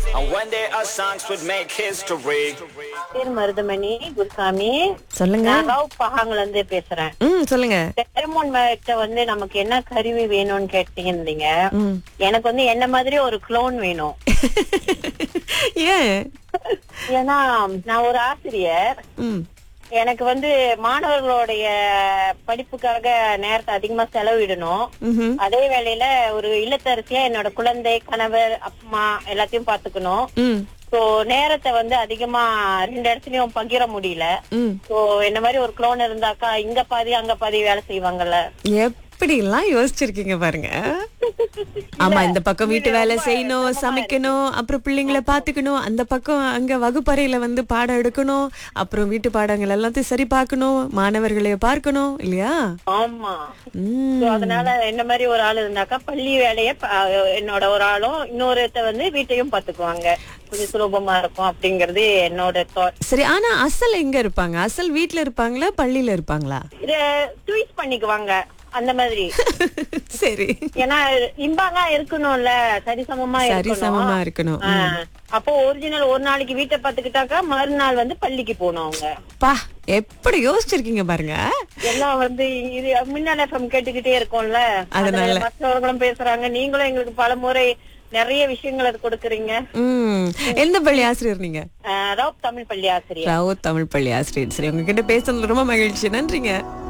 And one day our songs would make history. பேர் மருதமணி குருசாமி சொல்லுங்க நான் ரவ் பஹாங்ல இருந்து பேசுறேன் ம் சொல்லுங்க டெரமோன் கிட்ட வந்து நமக்கு என்ன கருவி வேணும்னு கேட்டீங்க ம். எனக்கு வந்து என்ன மாதிரி ஒரு க்ளோன் வேணும் ஏன் ஏன்னா நான் ஒரு ஆசிரியர் ம் எனக்கு வந்து மாணவர்களுடைய படிப்புக்காக நேரத்தை அதிகமா செலவிடணும் ம்ஹும். அதே வேளையில ஒரு இல்லத்தரசியா என்னோட குழந்தை கணவர் அம்மா எல்லாத்தையும் பாத்துக்கணும் ம் சோ நேரத்தை வந்து அதிகமா ரெண்டு இடத்துலயும் பகிர முடியல ம் சோ என்ன மாதிரி ஒரு க்ளோன் இருந்தாக்கா இங்க பாதி அங்க பாதி வேலை செய்வாங்கல்ல எப்படி எல்லாம் யோசிச்சிருக்கீங்க பாருங்க ஆமா இந்த பக்கம் வீட்டு வேலை செய்யணும் சமைக்கணும் அப்புறம் பிள்ளைங்களை பாத்துக்கணும் அந்த பக்கம் அங்க வகுப்பறையில வந்து பாடம் எடுக்கணும் அப்புறம் வீட்டு பாடங்கள் எல்லாத்தையும் சரி பார்க்கணும் மாணவர்களை பார்க்கணும் இல்லையா ஆமா ம் So, அதனால என்ன மாதிரி ஒரு ஆள் இருந்தாக்கா பள்ளி வேலைய ப- என்னோட ஒரு ஆளும் இன்னொருத்த வந்து வீட்டையும் பாத்துக்குவாங்க கொஞ்சம் சுலபமா இருக்கும் அப்படிங்கறது என்னோட thought. சரி ஆனா அசல் எங்க இருப்பாங்க அசல் வீட்ல இருப்பாங்களா பள்ளியில இருப்பாங்களா இத ட்வீட் பண்ணிக்குவாங்க அந்த மாதிரி சரி ஏன்னா இம்பாங்க இருக்கணும்ல சரிசமமா சரிசமமா இருக்கணும். ஆ. அப்போ ஒரிஜினல் ஒரு நாளைக்கு வீட்டை பாத்துக்கிட்டாக்கா மறுநாள் வந்து பள்ளிக்கு போகணும் அவங்க பா எப்படி யோசிச்சிருக்கீங்க பாருங்க எல்லாம் வந்து இது மின்னல் எஃப்எம் கேட்டுக்கிட்டே இருக்கோம்ல அதனால. அதுல மற்றவர்களும் பேசுறாங்க நீங்களும் எங்களுக்கு பல முறை நிறைய விஷயங்களை கொடுக்குறீங்க ம் எந்த பள்ளி ஆசிரியர் நீங்க ஆஹ் ராவ் தமிழ் பள்ளி ஆசிரியர் ராவோ தமிழ் பள்ளி ஆசிரியர் சரி உங்ககிட்ட பேசுனது ரொம்ப மகிழ்ச்சி நன்றிங்க